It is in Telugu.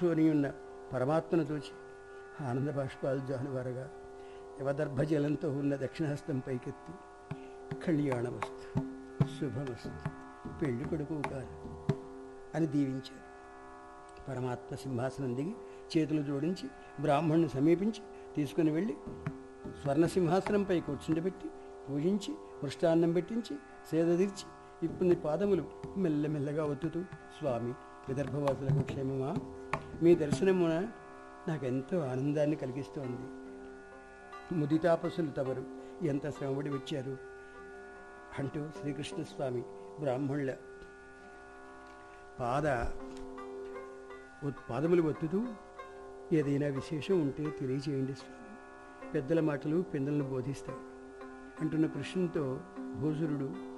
కూర్చొని ఉన్న పరమాత్మను చూచి ఆనంద బాష్పాలు జానువారగా యవదర్భజలంతో ఉన్న దక్షిణహస్తం పైకెత్తి కళ్యాణమస్తు శుభమస్తు పెళ్లి కొడుకు కాదు అని దీవించారు పరమాత్మ సింహాసనం దిగి చేతులు జోడించి బ్రాహ్మణ్ణి సమీపించి తీసుకుని వెళ్ళి స్వర్ణ సింహాసనంపై కూర్చుండబెట్టి పూజించి మృష్టాన్నం పెట్టించి సేద తీర్చి ఇప్పుడు పాదములు మెల్లమెల్లగా ఒత్తుతూ స్వామి విదర్భవాసులకు క్షేమమా మీ దర్శనమున నాకెంతో ఆనందాన్ని కలిగిస్తోంది ముదితాపసులు తమరు ఎంత శ్రమపడి వచ్చారు అంటూ శ్రీకృష్ణస్వామి బ్రాహ్మణుల పాద ఒత్- పాదములు ఒత్తుతూ ఏదైనా విశేషం ఉంటే తెలియజేయండి స్వామి పెద్దల మాటలు పిల్లలను బోధిస్తాయి అంటున్న కృష్ణునితో భూసురుడు